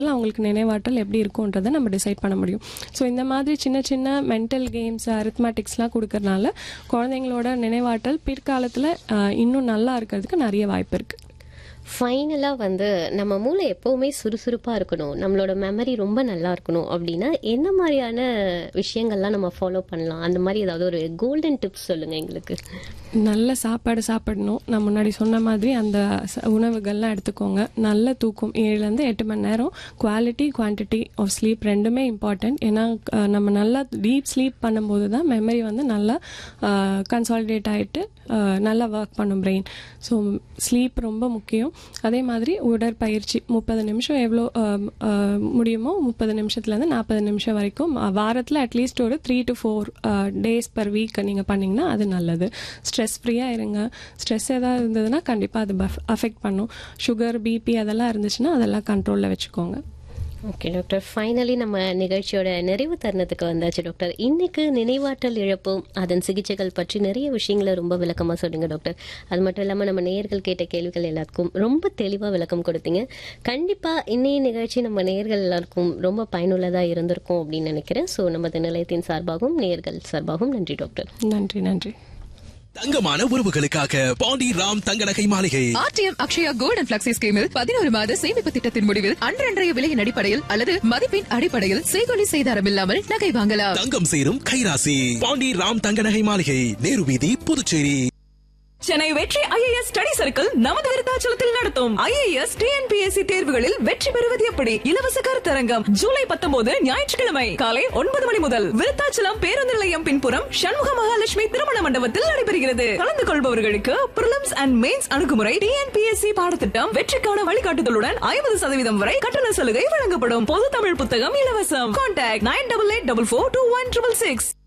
அவங்களுக்கு நினைவாற்றல் எப்படி இருக்கும்ன்றதை நம்ம டிசைட் பண்ண முடியும் ஸோ இந்த மாதிரி சின்ன சின்ன மென்டல் கேம்ஸ் அரித்மெட்டிக்ஸ்லாம் கொடுக்கறனால குழந்தைங்களோட நினைவாற்றல் பிற்காலத்தில் இன்னும் நல்லா இருக்கிறதுக்கு நிறைய வாய்ப்பு இருக்குது ஃபைனலாக வந்து நம்ம மூளை எப்போவுமே சுறுசுறுப்பாக இருக்கணும் நம்மளோட மெமரி ரொம்ப நல்லா இருக்கணும் அப்படின்னா என்ன மாதிரியான விஷயங்கள்லாம் நம்ம ஃபாலோ பண்ணலாம் அந்த மாதிரி ஏதாவது ஒரு கோல்டன் டிப்ஸ் சொல்லுங்கள் எங்களுக்கு நல்ல சாப்பாடு சாப்பிடணும் நான் முன்னாடி சொன்ன மாதிரி அந்த ச- உணவுகள்லாம் எடுத்துக்கோங்க நல்ல தூக்கம் ஏழுலேருந்து எட்டு மணி நேரம் குவாலிட்டி குவான்டிட்டி ஆஃப் ஸ்லீப் ரெண்டுமே இம்பார்ட்டன்ட் ஏன்னா அஹ், நம்ம நல்லா டீப் ஸ்லீப் பண்ணும்போது தான் மெமரி வந்து நல்லா கன்சாலிடேட் ஆகிட்டு நல்லா ஒர்க் பண்ணும் பிரெயின் ஸோ ஸ்லீப் ரொம்ப முக்கியம் அதே மாதிரி உடற்பயிற்சி முப்பது நிமிஷம் எவ்வளோ அஹ், அஹ், முடியுமோ முப்பது நிமிஷத்துலேருந்து நாற்பது நிமிஷம் வரைக்கும் வாரத்தில் அட்லீஸ்ட் ஒரு three to four days per week நீங்கள் பண்ணிங்கன்னா அது நல்லது ஸ்ட்ரெஸ் ஃப்ரீயாக இருங்க ஸ்ட்ரெஸ் ஏதாவது இருந்ததுன்னா கண்டிப்பாக அது அஃபெக்ட் பண்ணும் சுகர் பிபி அதெல்லாம் இருந்துச்சுன்னா அதெல்லாம் கண்ட்ரோலில் வச்சுக்கோங்க ஓகே டாக்டர் ஃபைனலி நம்ம நிகழ்ச்சியோட நிறைவு தருணத்துக்கு வந்தாச்சு டாக்டர் இன்னைக்கு நினைவாற்றல் இழப்பு அதன் சிகிச்சைகள் பற்றி நிறைய விஷயங்களை ரொம்ப விளக்கமாக சொல்லுங்க டாக்டர் அது மட்டும் இல்லாமல் நம்ம நேயர்கள் கேட்ட கேள்விகள் எல்லாத்துக்கும் ரொம்ப தெளிவாக விளக்கம் கொடுத்தீங்க கண்டிப்பாக இன்னைய நிகழ்ச்சி நம்ம நேயர்கள் எல்லாருக்கும் ரொம்ப பயனுள்ளதாக இருந்திருக்கும் அப்படின்னு நினைக்கிறேன் ஸோ நமது நிலையத்தின் சார்பாகவும் நேயர்கள் சார்பாகவும் நன்றி டாக்டர் நன்றி நன்றி தங்கமான உறவுகளுக்காக பாண்டி ராம் தங்க நகை மாளிகை RTM Akshaya gold and flexi ஸ்கீமில் பதினோரு மாத சேமிப்பு திட்டத்தின் முடிவில் அன்றன்றைய விலையின் அடிப்படையில் அல்லது மதிப்பின் அடிப்படையில் செய்கொலி செய்தாரம் இல்லாமல் நகை வாங்கலாம் தங்கம் சேரும் கைராசி பாண்டி ராம் தங்க நகை மாளிகை நேரு வீதி புதுச்சேரி சென்னை வெற்றி ஐஏஎஸ் ஸ்டடி சர்க்கிள் நமது விருத்தாச்சலத்தில் நடத்தும் ஐஏஎஸ் டிஎன்பிஎஸ்சி தேர்வுகளில் வெற்றி பெறுவது எப்படி இலவச கருத்தரங்கம் ஜூலை பத்தொன்பது ஞாயிற்றுக்கிழமை காலை ஒன்பது மணி முதல் விருத்தாச்சலம் பேருந்து நிலையம் பின்புறம் சண்முக மகாலட்சுமி திருமண மண்டபத்தில் நடைபெறுகிறது கலந்து கொள்பவர்களுக்கு பிரிலிம்ஸ் அண்ட் மெயின்ஸ் அணுகுமுறை டிஎன்பிஎஸ்சி பாடத்திட்டம் வெற்றிக்கான வழிகாட்டுதலுடன் ஐம்பது சதவீதம் வரை கட்டண சலுகை வழங்கப்படும் பொது தமிழ் புத்தகம் இலவசம் contact nine double eight double four two one triple six